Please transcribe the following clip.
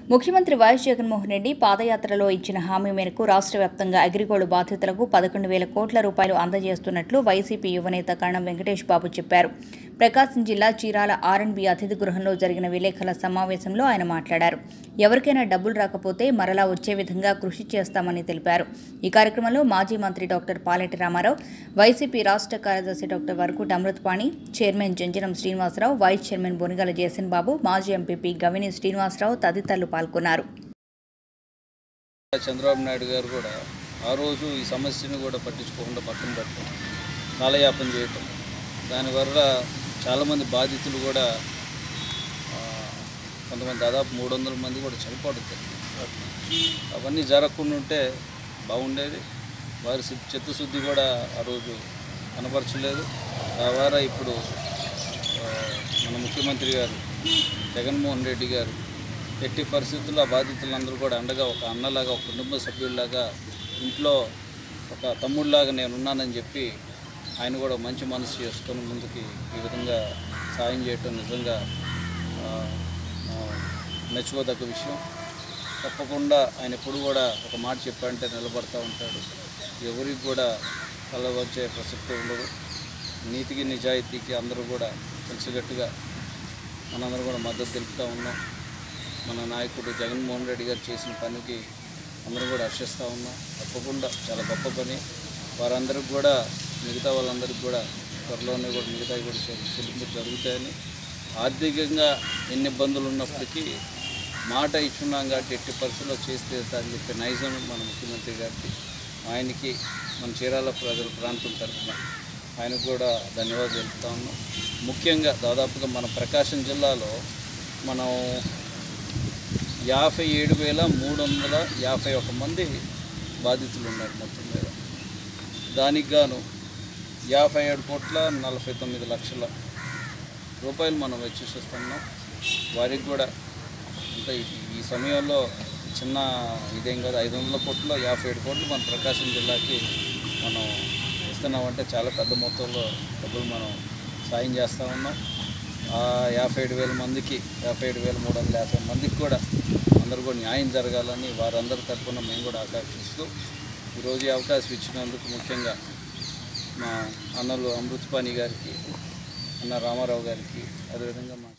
ముఖ్యమంత్రి వైఎస్ జగన్మోహన్ రెడ్డి పాదయాత్రలో ఇచ్చిన హామీ మేరకు రాష్ట్ర వ్యాప్తంగా అగ్రిగోల్డ్ బాధితులకు పదకొండు వేల కోట్ల రూపాయలు అందజేస్తున్నట్లు వైసీపీ యువనేత కణం వెంకటేష్ బాబు చెప్పారు ప్రకాశం జిల్లా చీరాల ఆర్ఎండ్బి అతిథి గృహంలో జరిగిన విలేకరుల సమావేశంలో ఆయన మాట్లాడారు ఎవరికైనా డబ్బులు రాకపోతే మరలా వచ్చే విధంగా కృషి చేస్తామని తెలిపారు ఈ కార్యక్రమంలో మాజీ మంత్రి డాక్టర్ పాలెటి రామారావు వైసీపీ రాష్ట్ర కార్యదర్శి doctor Varakuti Amruthapani chairman Janjanam Srinivasarao vice chairman Bonigala Jayason Babu మాజీ ఎంపీపీ గవిని శ్రీనివాసరావు తదితరులు పాల్గొన్నారు చంద్రబాబు నాయుడు గారు కూడా ఆ రోజు ఈ సమస్యను కూడా పట్టించుకోకుండా పక్కన పెట్టడం కాలయాపన చేయటం దానివల్ల చాలామంది బాధితులు కూడా ఆ, కొంతమంది దాదాపు మూడు వందల మంది కూడా చనిపోవడం జరిగింది. అవన్నీ జరగకుండా ఉంటే బాగుండేది వారి సి- చిత్తశుద్ధి కూడా ఆ రోజు కనపరచలేదు ద్వారా ఇప్పుడు ఆ, మన ముఖ్యమంత్రి గారు జగన్మోహన్ రెడ్డి గారు ఎట్టి పరిస్థితుల్లో ఆ బాధితులందరూ కూడా అండగా ఒక అన్నలాగా ఒక కుటుంబ సభ్యుల్లాగా ఇంట్లో ఒక తమ్ముళ్ళలాగా నేను ఉన్నానని చెప్పి ఆయన కూడా మంచి మనసు చేసుకొని ముందుకి ఈ విధంగా సాయం చేయటం నిజంగా ఆ, ఆ, మెచ్చుకోదగ్గ విషయం తప్పకుండా ఆయన ఎప్పుడు కూడా ఒక మాట చెప్పాడంటే నిలబడతా ఉంటాడు ఎవరికి కూడా కళ్ళ వచ్చే ప్రసక్తి ఉండదు నీతికి నిజాయితీకి అందరూ కూడా కలిసికట్టుగా మనందరూ కూడా మద్దతు తెలుపుతూ ఉన్నాం మన నాయకుడు జగన్మోహన్ రెడ్డి గారు చేసిన పనికి అందరూ కూడా హర్షిస్తూ ఉన్నాం తప్పకుండా చాలా గొప్ప పని వారందరికి కూడా మిగతా వాళ్ళందరికీ కూడా త్వరలోనే కూడా మిగతా కూడా చెల్లి- చెల్లింపు జరుగుతాయని ఆర్థికంగా ఎన్ని ఇబ్బందులు ఉన్నప్పటికీ మాట ఇచ్చున్నాం కాబట్టి ఎట్టి పరిస్థితుల్లో చేసి తీరుతారని చెప్పి నైజం మన ముఖ్యమంత్రి గారికి ఆయనకి మన చీరాల ప్రజల ప్రాంతం తరఫున ఆయనకు కూడా ధన్యవాదాలు తెలుపుతా ఉన్నాం ముఖ్యంగా దాదాపుగా మన ప్రకాశం జిల్లాలో మనం యాభై ఏడు వేల మూడు వందల యాభై ఒక మంది బాధితులు ఉన్నారు మొత్తం మీద దానికి గాను యాభై ఏడు కోట్ల నలభై తొమ్మిది లక్షల రూపాయలు మనం వెచ్చిస్తున్నాం వారికి కూడా అంటే ఈ- ఈ సమయంలో చిన్న ఇదేం కాదు ఐదు వందల కోట్లు యాభై ఏడు కోట్లు మన ప్రకాశం జిల్లాకి మనం ఇస్తున్నామంటే చాలా పెద్ద మొత్తంలో డబ్బులు మనం సాయం చేస్తూ ఉన్నాం ఆ యాభై ఏడు వేల మందికి యాభై ఏడు వేల మూడు వందల యాభై మందికి కూడా అందరూ కూడా న్యాయం జరగాలని వారందరి తరఫున మేము కూడా ఆకాంక్షిస్తూ ఈరోజు ఈ అవకాశం ఇచ్చినందుకు ముఖ్యంగా మా అన్నలు అమృతపాణి గారికి అన్న రామారావు గారికి అదేవిధంగా మా